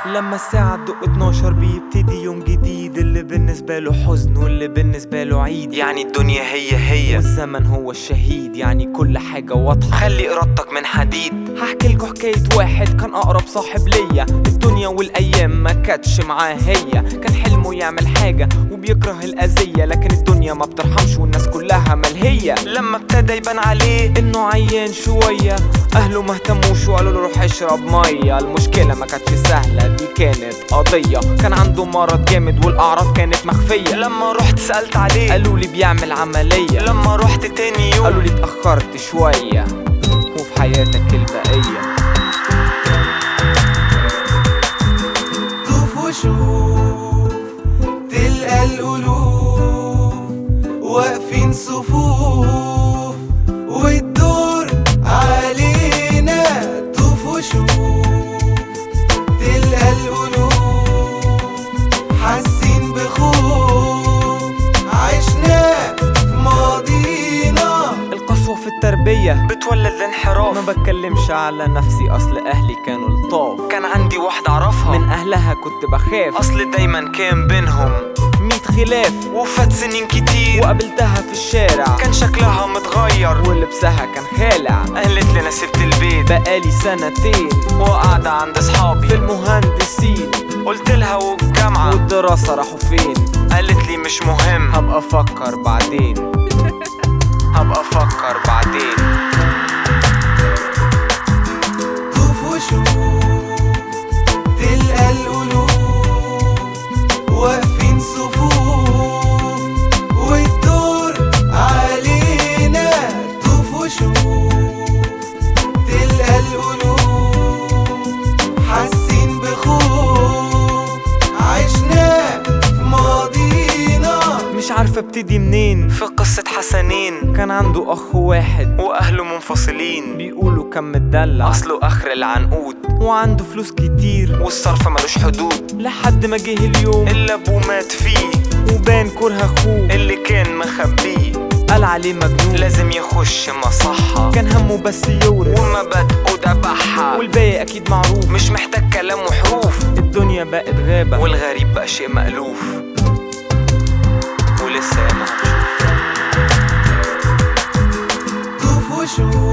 لما الساعة تدق 12 بيبتدي يوم جديد اللي بالنسبة له حزن واللي بالنسبة له عيد يعني الدنيا هي هي والزمن هو الشهيد يعني كل حاجة واضحة خلي ارادتك من حديد هحكي لكم حكاية واحد كان أقرب صاحب ليا الدنيا والأيام ما كانتش معاه هي كان حلمه يعمل حاجة وبيكره الأذية لكن الدنيا ما بترحمش والناس كلها ملهية لما ابتدى يبان عليه إنه عيان شوية أهله مهتموش وقالوا له روح اشرب مية المشكلة ما كانتش سهلة دي كانت قضية كان عنده مرض جامد والأعراض كانت مخفية لما رحت سألت عليه قالوا لي بيعمل عملية لما رحت تاني قالوا يوم لي اتأخرت شوية وفي حياتك البقية طوف وشوف تلقى الألوف واقفين صفوف والدور علينا طوف وشوف تلقى الألوف حاسين بخوف عشنا في ماضينا القسوة في التربية بتولد الانحراف ما بتكلمش على نفسي أصل أهلي كانوا لطاف كان عندي واحدة اعرفها من أهلها كنت بخاف اصل دايما كان بينهم ميت خلاف وفات سنين كتير وقابلتها في الشارع كان شكلها متغير ولبسها كان خالع قالت لي انا سبت البيت بقالي سنتين وقاعدة عند في اصحابي المهندسين قلت لها والجامعة والدراسة راحوا فين قالت لي مش مهم هبقى أفكر بعدين هبقى افكر بعدين طوف وشوف تلقى الألوف واقفين صفوف والدور علينا طوف وشوف تلقى الألوف حاسين بخوف عشنا في ماضينا مش عارفة ابتدي منين في قصة حسنين كان عنده أخ واحد واهله منفصلين بيقولوا كان متدلع اصله اخر العنقود وعنده فلوس كتير والصرف ملوش حدود لحد ما جه اليوم اللي ابوه مات فيه وبان كره اخوه اللي كان مخبيه قال عليه مجنون لازم يخش مصحة كان همه بس يورث ومبادئه دبحها والباقي اكيد معروف مش محتاج كلام وحروف الدنيا بقت غابة والغريب بقى شيء مألوف ولسه ياما هنشوف طوف وشوف